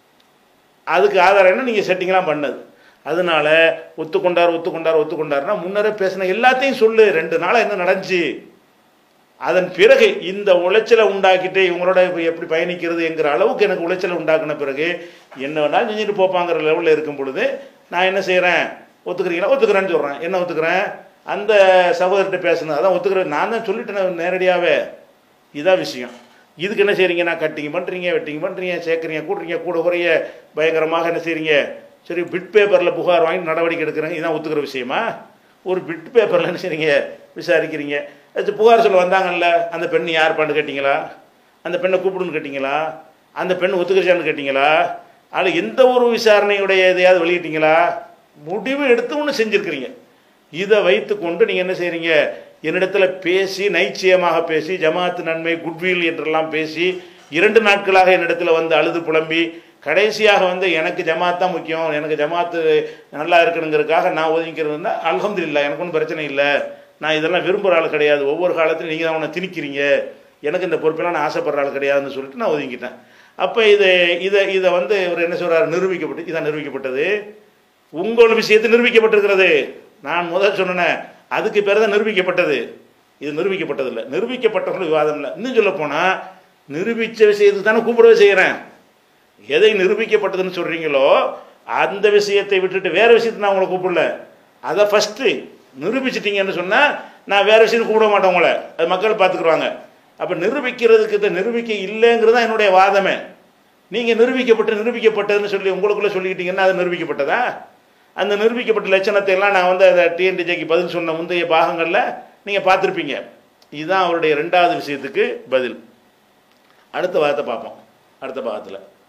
அதுக்கு ஆதாரம் என்ன நீங்கள் செட்டிங்லாம் பண்ணது அதனால ஒத்துக்கொண்டார் ஒத்துக்கொண்டார் ஒத்துக்கொண்டார்னா முன்னரே பேசின எல்லாத்தையும் சொல்லு ரெண்டு நாளாக என்ன நடந்துச்சு அதன் பிறகு இந்த உளைச்சலை உண்டாக்கிட்டு இவங்களோட இப்போ எப்படி பயணிக்கிறது என்கிற அளவுக்கு எனக்கு உளைச்சலை உண்டாக்குன பிறகு என்ன வேணாலும் செஞ்சுட்டு போப்பாங்கிற லெவலில் இருக்கும் பொழுது நான் என்ன செய்கிறேன் ஒத்துக்கிறீங்களா ஒத்துக்கிறேன்னு சொல்கிறேன் என்ன ஒத்துக்கிறேன் அந்த சகோதரர்கிட்ட பேசணும் அதான் ஒத்துக்கிறேன் நான் தான் சொல்லிட்டேன் நேரடியாகவே இதான் விஷயம் இதுக்கு என்ன செய்றீங்க நான் கட்டிங் பண்ணுறீங்க வெட்டிங் பண்ணுறீங்க சேர்க்குறீங்க கூட்டுறீங்க கூட குறைய பயங்கரமாக என்ன செய்றீங்க சரி பிட் பேப்பரில் புகார் வாங்கி நடவடிக்கை எடுக்கிறேங்க இதான் ஒத்துக்கிற விஷயமா ஒரு பிட் பேப்பரில் என்ன செய்றீங்க விசாரிக்கிறீங்க அது புகார் சொல்ல வந்தாங்கல்ல அந்த பெண் யார் பாண்டு கேட்டிங்களா அந்த பெண்ணை கூப்பிடுன்னு கேட்டிங்களா அந்த பெண் ஒத்துக்கிறச்சான்னு கேட்டிங்களா அதில் எந்த ஒரு விசாரணையுடைய எதையாவது வெளியிட்டீங்களா முடிவு எடுத்து ஒன்று செஞ்சுருக்கிறீங்க இதை வைத்து கொண்டு நீங்கள் என்ன செய்கிறீங்க என்னிடத்துல பேசி நைச்சியமாக பேசி ஜமாத்து நன்மை குட்வில் என்றெல்லாம் பேசி இரண்டு நாட்களாக என்னிடத்துல வந்து அழுது புலம்பி கடைசியாக வந்து எனக்கு ஜமாத் தான் முக்கியம் எனக்கு ஜமாத்து நல்லா இருக்கணுங்கிறதுக்காக நான் ஒதுங்கிக்கிறதுனா அல்ஹம்துலில்லாஹ் எனக்கு ஒன்றும் பிரச்சனை இல்லை நான் இதெல்லாம் விரும்புகிற ஆள் கிடையாது ஒவ்வொரு காலத்திலும் நீங்கள் தான் உன்னை திணிக்கிறீங்க எனக்கு இந்த பொறுப்பெல்லாம் நான் ஆசைப்படுற ஆள் கிடையாதுன்னு சொல்லிட்டு நான் ஒதுங்கிட்டேன் அப்போ இது இதை இதை வந்து இவர் என்ன சொல்றாரு நிரூபிக்கப்பட்டு இதான் நிரூபிக்கப்பட்டது உங்கள் விஷயத்தில் நிரூபிக்கப்பட்டிருக்கிறது நான் முதல் சொன்னேன் அதுக்கு பேர் தான் நிரூபிக்கப்பட்டது இது நிரூபிக்கப்பட்டது இல்லை நிரூபிக்கப்பட்டவங்களும் விவாதம் இல்லை இன்னும் சொல்ல போனால் நிரூபித்த விஷயத்துக்கு தானே கூப்பிடவே செய்கிறேன் எதை நிரூபிக்கப்பட்டதுன்னு சொல்கிறீங்களோ அந்த விஷயத்தை விட்டுட்டு வேறு விஷயத்தை நான் உங்களை கூப்பிடல அதை ஃபஸ்ட்டு நிரூபிச்சிட்டீங்கன்னு சொன்னால் நான் வேறு விஷயத்தை கூப்பிட மாட்டேன் உங்களை அது மக்கள் பார்த்துக்குருவாங்க அப்போ நிரூபிக்கிறதுக்கு இந்த நிரூபிக்க இல்லைங்கிறது தான் என்னுடைய வாதமே நீங்கள் நிரூபிக்கப்பட்டு நிரூபிக்கப்பட்டதுன்னு சொல்லி உங்களுக்குள்ளே சொல்லிக்கிட்டீங்கன்னா அது நிரூபிக்கப்பட்டதா அந்த நிரூபிக்கப்பட்ட லட்சணத்தை எல்லாம் நான் வந்து அதை டிஎன்டிஜேக்கு பதில் சொன்ன முந்தைய பாகங்களில் நீங்கள் பார்த்துருப்பீங்க இதுதான் அவருடைய ரெண்டாவது விஷயத்துக்கு பதில் அடுத்த வாதத்தை பார்ப்போம் அடுத்த பாகத்தில்